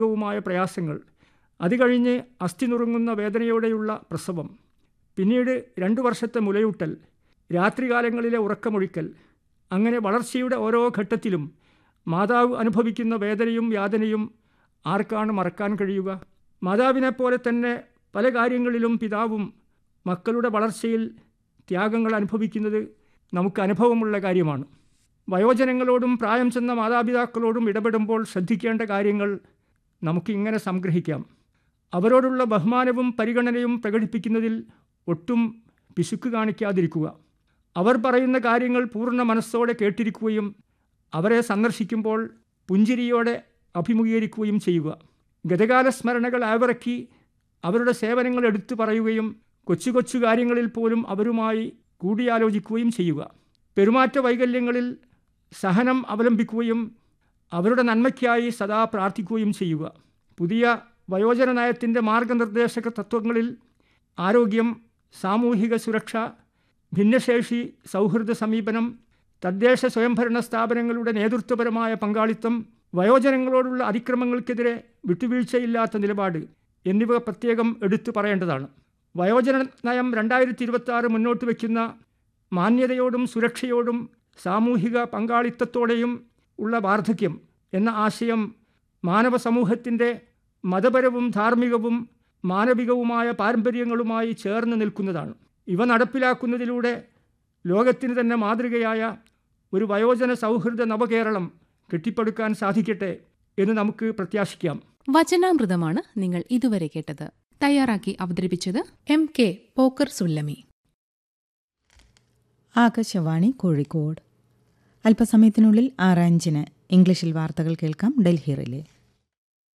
വുമായ പ്രയാസങ്ങൾ അത് കഴിഞ്ഞ് അസ്ഥി നുറുങ്ങുന്ന വേദനയോടെയുള്ള പ്രസവം പിന്നീട് രണ്ടു വർഷത്തെ മുലയൂട്ടൽ രാത്രികാലങ്ങളിലെ ഉറക്കമൊഴിക്കൽ അങ്ങനെ വളർച്ചയുടെ ഓരോ ഘട്ടത്തിലും മാതാവ് അനുഭവിക്കുന്ന വേദനയും യാതനയും ആർക്കാണ് മറക്കാൻ കഴിയുക മാതാവിനെപ്പോലെ തന്നെ പല കാര്യങ്ങളിലും പിതാവും മക്കളുടെ വളർച്ചയിൽ ത്യാഗങ്ങൾ അനുഭവിക്കുന്നത് നമുക്ക് അനുഭവമുള്ള കാര്യമാണ് വയോജനങ്ങളോടും പ്രായം ചെന്ന മാതാപിതാക്കളോടും ഇടപെടുമ്പോൾ ശ്രദ്ധിക്കേണ്ട കാര്യങ്ങൾ നമുക്കിങ്ങനെ സംഗ്രഹിക്കാം അവരോടുള്ള ബഹുമാനവും പരിഗണനയും പ്രകടിപ്പിക്കുന്നതിൽ ഒട്ടും പിശുക്ക് കാണിക്കാതിരിക്കുക അവർ പറയുന്ന കാര്യങ്ങൾ പൂർണ്ണ മനസ്സോടെ കേട്ടിരിക്കുകയും അവരെ സന്ദർശിക്കുമ്പോൾ പുഞ്ചിരിയോടെ അഭിമുഖീകരിക്കുകയും ചെയ്യുക ഗതകാല സ്മരണകൾ ആവിറക്കി അവരുടെ സേവനങ്ങൾ എടുത്തു പറയുകയും കൊച്ചു കൊച്ചു കാര്യങ്ങളിൽ പോലും അവരുമായി കൂടിയാലോചിക്കുകയും ചെയ്യുക പെരുമാറ്റ വൈകല്യങ്ങളിൽ സഹനം അവലംബിക്കുകയും അവരുടെ നന്മയ്ക്കായി സദാ പ്രാർത്ഥിക്കുകയും ചെയ്യുക പുതിയ വയോജന നയത്തിൻ്റെ മാർഗനിർദ്ദേശക തത്വങ്ങളിൽ ആരോഗ്യം സാമൂഹിക സുരക്ഷ ഭിന്നശേഷി സൗഹൃദ സമീപനം തദ്ദേശ സ്വയംഭരണ സ്ഥാപനങ്ങളുടെ നേതൃത്വപരമായ പങ്കാളിത്തം വയോജനങ്ങളോടുള്ള അതിക്രമങ്ങൾക്കെതിരെ വിട്ടുവീഴ്ചയില്ലാത്ത നിലപാട് എന്നിവ പ്രത്യേകം എടുത്തു പറയേണ്ടതാണ് വയോജന നയം രണ്ടായിരത്തി ഇരുപത്തി ആറ് മുന്നോട്ട് വയ്ക്കുന്ന മാന്യതയോടും സുരക്ഷയോടും സാമൂഹിക പങ്കാളിത്തത്തോടെയും ഉള്ള വാർദ്ധക്യം എന്ന ആശയം മാനവ സമൂഹത്തിൻ്റെ മതപരവും ധാർമ്മികവും മാനവികവുമായ പാരമ്പര്യങ്ങളുമായി ചേർന്ന് നിൽക്കുന്നതാണ് ഇവ നടപ്പിലാക്കുന്നതിലൂടെ ലോകത്തിന് തന്നെ മാതൃകയായ ഒരു വയോജന സൗഹൃദ നവകേരളം കെട്ടിപ്പടുക്കാൻ സാധിക്കട്ടെ എന്ന് നമുക്ക് പ്രത്യാശിക്കാം വചനാമൃതമാണ് നിങ്ങൾ ഇതുവരെ കേട്ടത് തയ്യാറാക്കി അവതരിപ്പിച്ചത് എം കെ പോക്കർ സുല്ലമി ആകാശവാണി കോഴിക്കോട് അല്പസമയത്തിനുള്ളിൽ ആറ് അഞ്ചിന് ഇംഗ്ലീഷിൽ വാർത്തകൾ കേൾക്കാം ഡൽഹി റിലേ